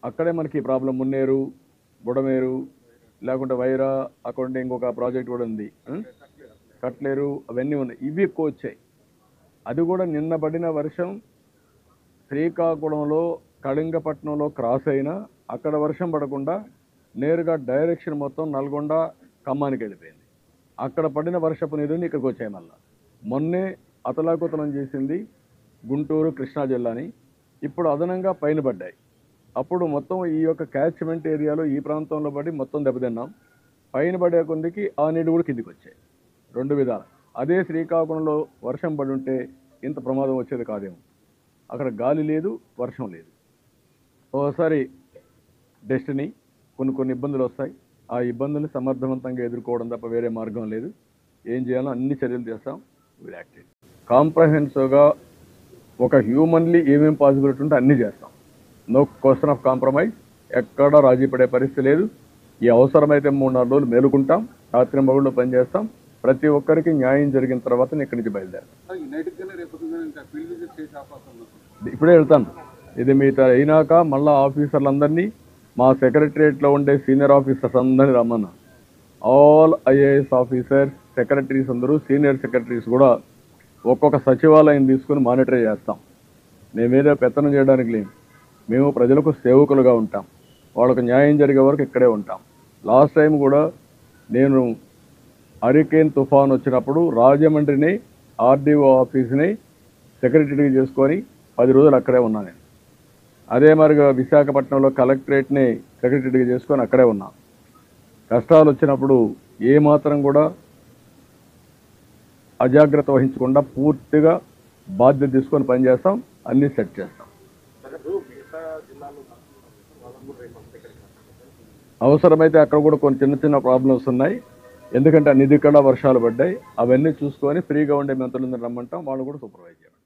అక్కడే మనకి ప్రాబ్లం మున్నేరు బుడమేరు లేకుంటే వైరా అక్కడ ఇంకొక ప్రాజెక్ట్ కూడా ఉంది ఉం? కట్లేరు అవన్నీ ఉన్నాయి ఇవి ఎక్కువ వచ్చాయి అది కూడా నిన్న పడిన వర్షం శ్రీకాకుళంలో కళింగపట్నంలో క్రాస్ అయినా అక్కడ వర్షం పడకుండా నేరుగా డైరెక్షన్ మొత్తం నల్గొండ ఖమ్మానికి వెళ్ళిపోయింది అక్కడ పడిన వర్షపు నీరుని ఇక్కడికి వచ్చాయి మళ్ళా మొన్నే అతలాకుతలం చేసింది గుంటూరు కృష్ణా జిల్లాని ఇప్పుడు అదనంగా పైన పడ్డాయి అప్పుడు మొత్తం ఈ యొక్క క్యాచ్మెంట్ ఏరియాలో ఈ ప్రాంతంలో పడి మొత్తం దెబ్బతిన్నాం పైన పడే కొందికి ఆ నీళ్ళు కూడా కిందికి వచ్చాయి రెండు విధాలు అదే శ్రీకాకుళంలో వర్షం పడి ఉంటే ఇంత ప్రమాదం వచ్చేది కాదేమో అక్కడ గాలి లేదు వర్షం లేదు ఓసారి డెస్టినీ కొన్ని కొన్ని ఇబ్బందులు వస్తాయి ఆ ఇబ్బందుల్ని సమర్థవంతంగా ఎదుర్కోవడం తప్ప వేరే మార్గం లేదు ఏం చేయాలో అన్ని చర్యలు చేస్తాం విల్ యాక్టెడ్ కాంప్రహెన్సివ్గా ఒక హ్యూమన్లీ ఏమేం పాసిబిలిటీ ఉంటే అన్నీ చేస్తాం నో క్వశ్చన్ ఆఫ్ కాంప్రమైజ్ ఎక్కడా రాజీ పడే పరిస్థితి లేదు ఈ అవసరమైతే మూడు నాలుగు రోజులు మేలుకుంటాం రాత్రి మగుళ్ళు పనిచేస్తాం ప్రతి ఒక్కరికి న్యాయం జరిగిన తర్వాత ఇక్కడి నుంచి బయలుదేరాం ఈ నైట్ కానీ రేపు పొద్దున్న ఇంకా ఫీల్డ్ విజిట్ చేసే అవకాశం ఉంది ఇప్పుడే వెళ్తాను ఇది మీతో అయినాక మళ్ళా ఆఫీసర్లందరినీ మా సెక్రటరియట్లో ఉండే సీనియర్ ఆఫీసర్స్ అందరినీ రమ్మన్నా ఆల్ ఐఏఎస్ ఆఫీసర్స్ సెక్రటరీస్ అందరూ సీనియర్ సెక్రటరీస్ కూడా ఒక్కొక్క సచివాలయం తీసుకుని మానిటర్ చేస్తాం మేమేదో పెత్తనం చేయడానికి లేము మేము ప్రజలకు సేవకులుగా ఉంటాం వాళ్ళకు న్యాయం జరిగే వరకు ఇక్కడే ఉంటాం లాస్ట్ టైం కూడా నేను హరికేన్ తుఫాన్ వచ్చినప్పుడు రాజమండ్రిని ఆర్డీఓ ఆఫీస్ని సెక్రటరీ చేసుకొని పది రోజులు అక్కడే ఉన్నాను నేను అదే మరిగా విశాఖపట్నంలో కలెక్టరేట్ని సెక్రటరీగా చేసుకొని అక్కడే ఉన్నా కష్టాలు వచ్చినప్పుడు ఏ మాత్రం కూడా అజాగ్రత్త వహించకుండా పూర్తిగా బాధ్యత తీసుకొని పనిచేస్తాం అన్నీ సెట్ చేస్తాం అవసరమైతే అక్కడ కూడా కొన్ని చిన్న చిన్న ప్రాబ్లమ్స్ ఉన్నాయి ఎందుకంటే నిధి కళ వర్షాలు పడ్డాయి అవన్నీ చూసుకొని ఫ్రీగా ఉండే మంత్రులందరూ రమ్మంటాం వాళ్ళు కూడా సూపర్వైజ్ చేయండి